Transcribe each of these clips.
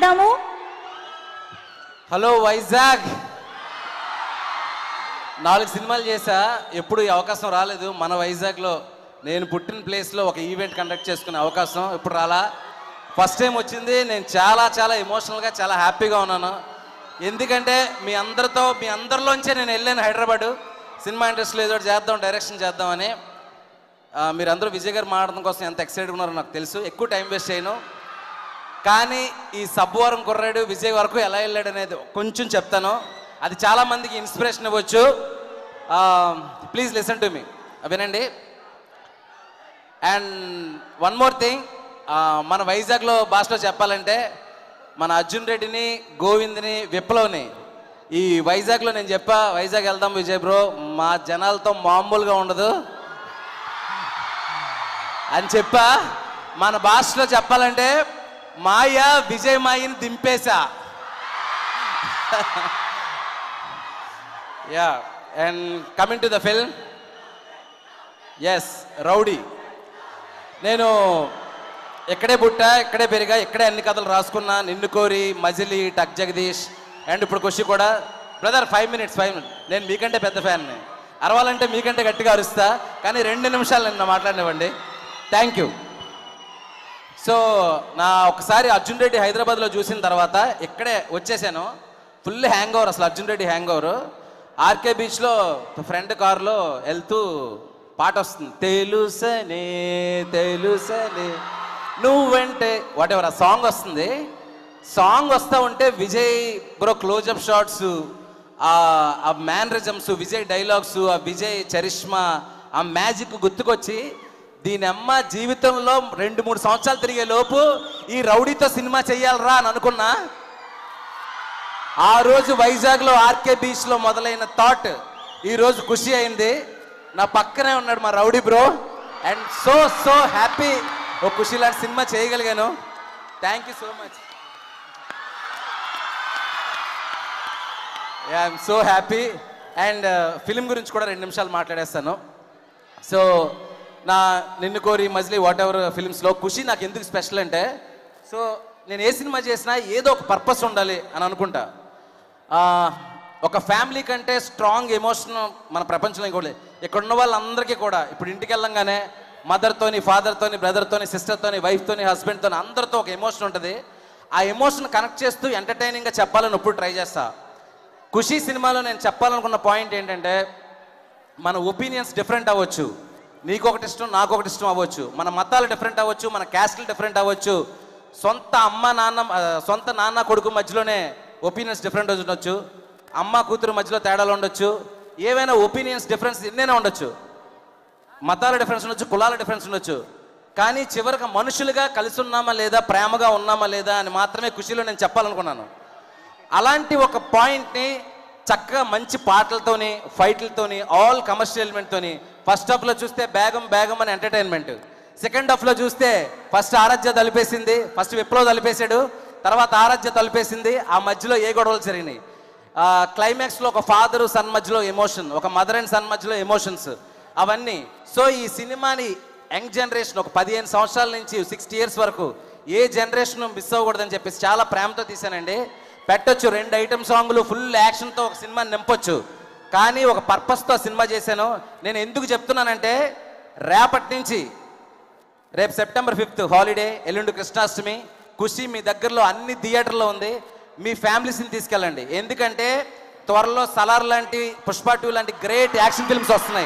చేద్దాము హలో వైజాగ్ నాలుగు సినిమాలు చేశా ఎప్పుడు ఈ అవకాశం రాలేదు మన వైజాగ్లో నేను పుట్టిన ప్లేస్లో ఒక ఈవెంట్ కండక్ట్ చేసుకునే అవకాశం ఇప్పుడు రాలా ఫస్ట్ టైం వచ్చింది నేను చాలా చాలా ఎమోషనల్గా చాలా హ్యాపీగా ఉన్నాను ఎందుకంటే మీ అందరితో మీ అందరిలోంచే నేను వెళ్ళాను హైదరాబాదు సినిమా ఇండస్ట్రీలో ఏదో ఒకటి చేద్దాం డైరెక్షన్ చేద్దామని ఆ, మీరందరూ విజయ్ గారు మాట్లాడడం కోసం ఎంత ఎక్సైట్గా ఉన్నారో నాకు తెలుసు ఎక్కువ టైం వేస్ట్ చేయను కానీ ఈ సబ్బవరం కుర్రాడు విజయ్ వరకు ఎలా వెళ్ళాడు అనేది కొంచెం చెప్తాను అది చాలా మందికి ఇన్స్పిరేషన్ ఇవ్వచ్చు ప్లీజ్ లిసన్ టు మీ వినండి అండ్ వన్ మోర్ థింగ్ మన వైజాగ్లో భాషలో చెప్పాలంటే మన అర్జున్ రెడ్డిని గోవింద్ని విప్లవ్ని ఈ వైజాగ్లో నేను చెప్పా వైజాగ్ వెళ్దాం విజయ్ బ్రో మా జనాలతో మామూలుగా ఉండదు అని చెప్పా మన భాషలో చెప్పాలంటే మాయ విజయ్ మాయని దింపేశా yeah and coming to the film yes rowdy నేను ఇక్కడే పుట్టా ఇక్కడే పెరిగా ఇక్కడే అన్ని కథలు రాసుకున్నా నిన్ను కోరి మజిలీ టక్ జగదీష్ అండ్ ఇప్పుడు ఖుషి కూడా brother five minutes five minutes నేను మీకంటే పెద్ద ఫ్యాన్ని అరవాలంటే మీకంటే గట్టిగా అరుస్తా కానీ రెండు నిమిషాలు నిన్న మాట్లాడినవ్వండి థ్యాంక్ యూ సో నా ఒకసారి అర్జున్ రెడ్డి హైదరాబాద్లో చూసిన తర్వాత ఇక్కడే వచ్చేసాను ఫుల్ హ్యాంగ్ ఓవర్ అసలు Arjun Reddy hangover RK బీచ్లో ఫ్రెండ్ కారులో వెళ్తూ పాట వస్తుంది తెలుసనే తెలుసనే నువ్వంటే వాట్ ఎవర్ ఆ సాంగ్ వస్తుంది సాంగ్ వస్తూ ఉంటే విజయ్ బ్రో క్లోజప్ షాట్స్ ఆ మ్యానరిజమ్స్ విజయ్ డైలాగ్స్ ఆ విజయ్ చరిష్మా ఆ మ్యాజిక్ గుర్తుకొచ్చి దీని అమ్మ జీవితంలో రెండు మూడు సంవత్సరాలు తిరిగే లోపు ఈ రౌడీతో సినిమా చెయ్యాలరా అని అనుకున్నా ఆ రోజు వైజాగ్లో ఆర్కే బీచ్లో మొదలైన థాట్ ఈ రోజు ఖుషి అయింది నా పక్కనే ఉన్నాడు మా rowdy bro and so so happy ఓ ఖుషి లాంటి సినిమా చేయగలిగాను thank you so much I'm so happy and film గురించి కూడా రెండు నిమిషాలు మాట్లాడేస్తాను సో నా నిన్ను కోరి మజిలీ వాట్ ఎవర్ ఫిలిమ్స్లో ఖుషి నాకు ఎందుకు స్పెషల్ అంటే సో నేను ఏ సినిమా చేసినా ఏదో ఒక పర్పస్ ఉండాలి అని అనుకుంటా ఆ, ఒక ఫ్యామిలీ కంటే స్ట్రాంగ్ ఎమోషన్ మన ప్రపంచంలో ఇంకోటి లేదు. ఇక్కడ ఉన్న వాళ్ళందరికీ కూడా ఇప్పుడు ఇంటికి వెళ్ళంగానే మదర్తోని ఫాదర్తోని బ్రదర్తోని సిస్టర్తోని వైఫ్తోని హస్బెండ్తోని అందరితో ఒక ఎమోషన్ ఉంటుంది ఆ ఎమోషన్ కనెక్ట్ చేస్తూ ఎంటర్టైనింగ్గా చెప్పాలని ఎప్పుడు ట్రై చేస్తా ఖుషి సినిమాలో నేను చెప్పాలనుకున్న పాయింట్ ఏంటంటే మన ఒపీనియన్స్ డిఫరెంట్ అవ్వచ్చు నీకు ఒకటి ఇష్టం నాకు ఒకటి ఇష్టం అవ్వచ్చు మన మతాలు డిఫరెంట్ అవ్వచ్చు మన క్యాస్ట్లు డిఫరెంట్ అవ్వచ్చు సొంత అమ్మ నాన్న ఆ, సొంత నాన్న కొడుకు మధ్యలోనే ఒపీనియన్స్ డిఫరెంట్ ఉండొచ్చు అమ్మ కూతురు మధ్యలో తేడాలు ఉండొచ్చు ఏవైనా ఒపీనియన్స్ డిఫరెన్స్ ఎన్నైనా ఉండొచ్చు మతాల డిఫరెన్స్ ఉండొచ్చు కులాల డిఫరెన్స్ ఉండొచ్చు కానీ చివరికి మనుషులుగా కలిసి ఉన్నామా లేదా ప్రేమగా ఉన్నామా లేదా అని మాత్రమే ఖుషిలో నేను చెప్పాలనుకున్నాను అలాంటి ఒక పాయింట్ని చక్కగా మంచి పాటలతోని ఫైట్లతోని ఆల్ కమర్షియల్ ఎలిమెంట్తోని ఫస్ట్ హాఫ్లో చూస్తే బేగం బేగం అని ఎంటర్టైన్మెంట్ సెకండ్ హాఫ్లో చూస్తే ఫస్ట్ ఆరాధ్య తలిపేసింది ఫస్ట్ విప్లవ్ తలిపేశాడు తర్వాత ఆరాధ్య తలిపేసింది ఆ మధ్యలో ఏ గొడవలు జరిగినాయి ఆ, క్లైమాక్స్లో ఒక ఫాదరు సన్ మధ్యలో ఎమోషన్ ఒక మదర్ అండ్ సన్ మధ్యలో ఎమోషన్స్ అవన్నీ సో ఈ సినిమాని యంగ్ జనరేషన్ ఒక పదిహేను సంవత్సరాల నుంచి సిక్స్టీ ఇయర్స్ వరకు ఏ జనరేషన్ మిస్ అవ్వకూడదని చెప్పేసి చాలా ప్రేమతో తీశానండి పెట్టొచ్చు రెండు ఐటమ్ సాంగ్లు ఫుల్ యాక్షన్తో ఒక సినిమా నింపొచ్చు కానీ ఒక పర్పస్తో సినిమా చేశాను నేను ఎందుకు చెప్తున్నానంటే రేపటి నుంచి రేపు సెప్టెంబర్ ఫిఫ్త్ హాలిడే ఎల్లుండి కృష్ణాష్టమి ఖుషి మీ దగ్గరలో అన్ని థియేటర్లో ఉంది మీ ఫ్యామిలీస్ని తీసుకెళ్ళండి ఎందుకంటే త్వరలో సలార్ లాంటి పుష్ప టూ లాంటి గ్రేట్ యాక్షన్ ఫిల్మ్స్ వస్తున్నాయి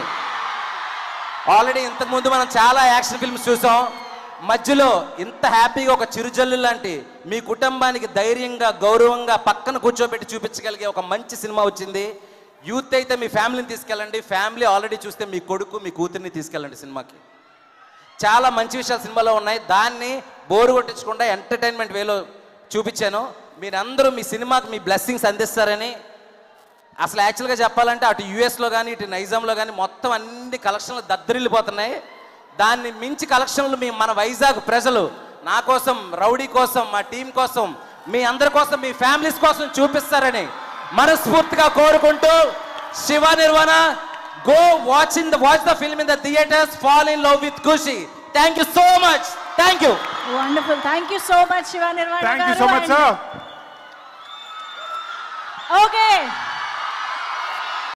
ఆల్రెడీ ఇంతకు ముందు మనం చాలా యాక్షన్ ఫిల్మ్స్ చూసాం మధ్యలో ఇంత హ్యాపీగా ఒక చిరుజల్లు లాంటి మీ కుటుంబానికి ధైర్యంగా గౌరవంగా పక్కన కూర్చోబెట్టి చూపించగలిగే ఒక మంచి సినిమా వచ్చింది యూత్ అయితే మీ ఫ్యామిలీని తీసుకెళ్ళండి ఫ్యామిలీ ఆల్రెడీ చూస్తే మీ కొడుకు మీ కూతుర్ని తీసుకెళ్ళండి సినిమాకి చాలా మంచి విషయాలు సినిమాలో ఉన్నాయి దాన్ని బోరు కొట్టించకుండా ఎంటర్టైన్మెంట్ వేలో చూపించాను మీరందరూ మీ సినిమాకి మీ బ్లెస్సింగ్స్ అందిస్తారని అసలు యాక్చువల్గా చెప్పాలంటే అటు యూఎస్లో కానీ ఇటు నైజాంలో కానీ మొత్తం అన్ని కలెక్షన్లు దద్దరిల్లిపోతున్నాయి దాన్ని మించి కలెక్షన్లు మీ మన వైజాగ్ ప్రజలు నా కోసం రౌడీ కోసం మా టీం కోసం మీ అందరి కోసం మీ ఫ్యామిలీస్ కోసం చూపిస్తారని మనస్ఫూర్తిగా కోరుకుంటూ Shiva Nirvana go watch in the watch the film in the theatres fall in love with Kushi thank you so much thank you wonderful thank you so much Shiva Nirvana thank you garu so much and sir okay